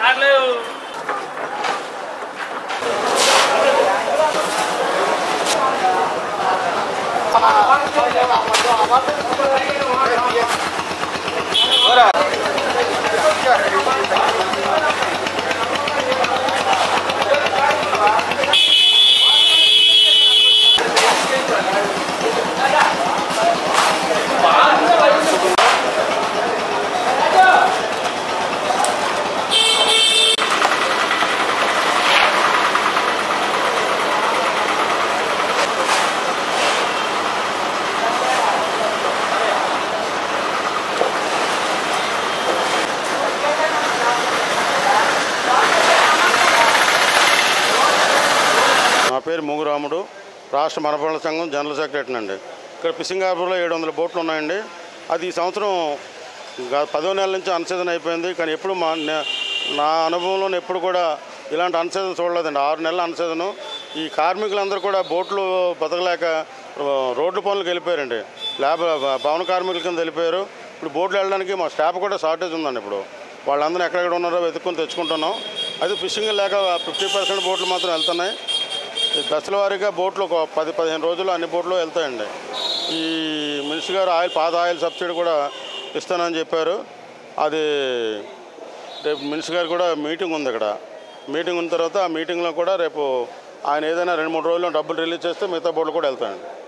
నా పేరు మూగురాముడు రాష్ట్ర మనపడల సంఘం జనరల్ సెక్రటరీ అండి ఇక్కడ ఫిషింగ్ హార్బర్లో ఏడు వందల బోట్లు ఉన్నాయండి అది ఈ సంవత్సరం గ- పదో నెలల నుంచి అన్సీజన్ అయిపోయింది కానీ ఎప్పుడు మా నే- నా అనుభవంలో ఎప్పుడు కూడా ఇలాంటి అన్సీజన్ చూడలేదండి ఆరు నెలల అన్సీజను ఈ కార్మికులందరూ కూడా బోట్లు బతకలేక రో- రోడ్డు పనులకు వెళ్ళిపోయారండి లేబ భవన కార్మికుల కింద వెళ్ళిపోయారు ఇప్పుడు బోట్లు వెళ్ళడానికి మా స్టాఫ్ కూడా షార్టేజ్ ఉందండి ఇప్పుడు వాళ్ళందరూ ఎక్కడెక్కడ ఉన్నారో వెతుక్కొని తెచ్చుకుంటున్నాం అది ఫిషింగ్ లేక ఫిఫ్టీ పర్సెంట్ బోట్లు మాత్రం వెళ్తున్నాయి ఈ దశల వారీగా బోట్లు ఒక పది పదిహేను రోజులు అన్ని బోట్లు వెళ్తాయండి ఈ మినిస్టర్ గారు ఆయిల్ పాత ఆయిల్ సబ్సిడీ కూడా ఇస్తానని చెప్పారు అది రేపు మినిస్టర్ గారు కూడా మీటింగ్ ఉంది ఇక్కడ మీటింగ్ ఉన్న తర్వాత ఆ మీటింగ్లో కూడా రేపు ఆయన ఏదైనా రెండు మూడు రోజుల్లో డబ్బులు రిలీజ్ చేస్తే మిగతా బోట్లు కూడా వెళ్తాయండి